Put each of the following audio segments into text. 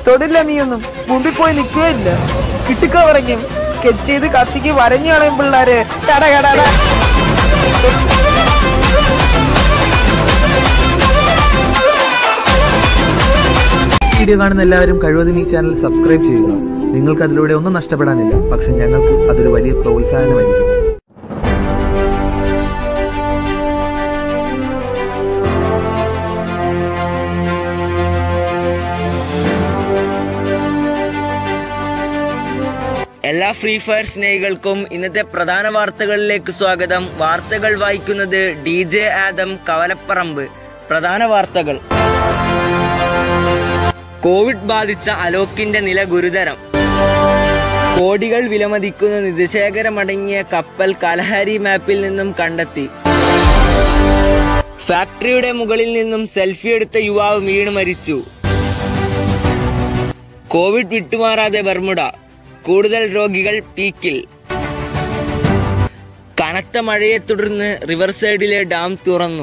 തൊടില്ല നീയൊന്നും മുമ്പിൽ പോയി നിൽക്കുകയില്ല കിട്ടുക പറയും സ്കെച്ച് ചെയ്ത് കത്തിക്ക് വരഞ്ഞു കളയും പിള്ളേര് കട കട കട. വീഡിയോ കാണുന്ന എല്ലാവരും കഴിവതും ഈ ചാനൽ സബ്സ്ക്രൈബ് ചെയ്യുക നിങ്ങൾക്ക് അതിലൂടെ ഒന്നും നഷ്ടപ്പെടാനില്ല പക്ഷെ ഞങ്ങൾക്ക് അതൊരു വലിയ പ്രോത്സാഹനമായിരിക്കും എല്ലാ ഫ്രീ ഫയർ സ്നേഹികൾക്കും ഇന്നത്തെ പ്രധാന വാർത്തകളിലേക്ക് സ്വാഗതം വാർത്തകൾ വായിക്കുന്നത് ഡി ജെ ആദം കവലപ്പറമ്പ് പ്രധാന വാർത്തകൾ കോവിഡ് ബാധിച്ച അലോക്കിന്റെ നില ഗുരുതരം കോടികൾ വിലമതിക്കുന്ന നിധിശേഖരമടങ്ങിയ കപ്പൽ കലഹരി മാപ്പിൽ നിന്നും കണ്ടെത്തി ഫാക്ടറിയുടെ മുകളിൽ നിന്നും സെൽഫി എടുത്ത യുവാവ് വീണ് മരിച്ചു കോവിഡ് വിട്ടുമാറാതെ ബർമുഡ കൂടുതൽ രോഗികൾ പീക്കിൽ കനത്ത മഴയെ തുടർന്ന് റിവർ സൈഡിലെ ഡാം തുറന്നു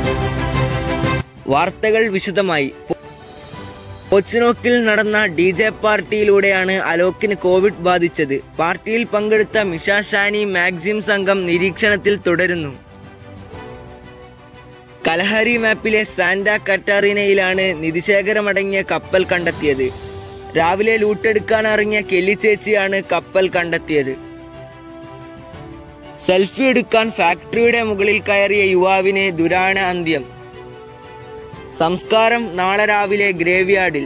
വാർത്തകൾ വിശദമായി കൊച്ചിനോക്കിൽ നടന്ന ഡി ജെ പാർട്ടിയിലൂടെയാണ് അലോക്കിന് കോവിഡ് ബാധിച്ചത് പാർട്ടിയിൽ പങ്കെടുത്ത മിഷ ഷാനി മാക്സിം സംഘം നിരീക്ഷണത്തിൽ തുടരുന്നു കലഹരി മാപ്പിലെ സാന്റ കറ്റാറിനയിലാണ് നിധിശേഖരമടങ്ങിയ കപ്പൽ കണ്ടെത്തിയത് രാവിലെ ലൂട്ടെടുക്കാൻ ഇറങ്ങിയ കെല്ലി ചേച്ചിയാണ് കപ്പൽ കണ്ടെത്തിയത് സെൽഫി എടുക്കാൻ ഫാക്ടറിയുടെ മുകളിൽ കയറിയ യുവാവിന് ദുരാണ അന്ത്യം സംസ്കാരം നാളെ രാവിലെ ഗ്രേവ്യാർഡിൽ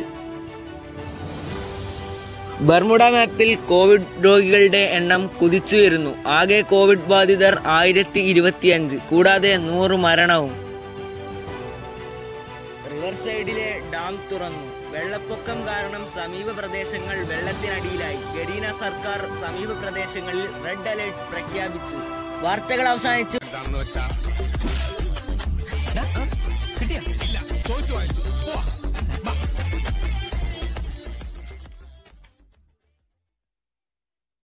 ബർമുഡ മാപ്പിൽ കോവിഡ് രോഗികളുടെ എണ്ണം കുതിച്ചുയരുന്നു ആകെ കോവിഡ് ബാധിതർ ആയിരത്തി ഇരുപത്തിയഞ്ച് കൂടാതെ നൂറ് മരണവും റിവർ സൈഡിലെ ഡാം തുറന്നു വെള്ളപ്പൊക്കം കാരണം സമീപ പ്രദേശങ്ങൾ വെള്ളത്തിനടിയിലായി ഗരീന സർക്കാർ സമീപ പ്രദേശങ്ങളിൽ റെഡ് അലേർട്ട് പ്രഖ്യാപിച്ചു വാർത്തകൾ അവസാനിച്ചു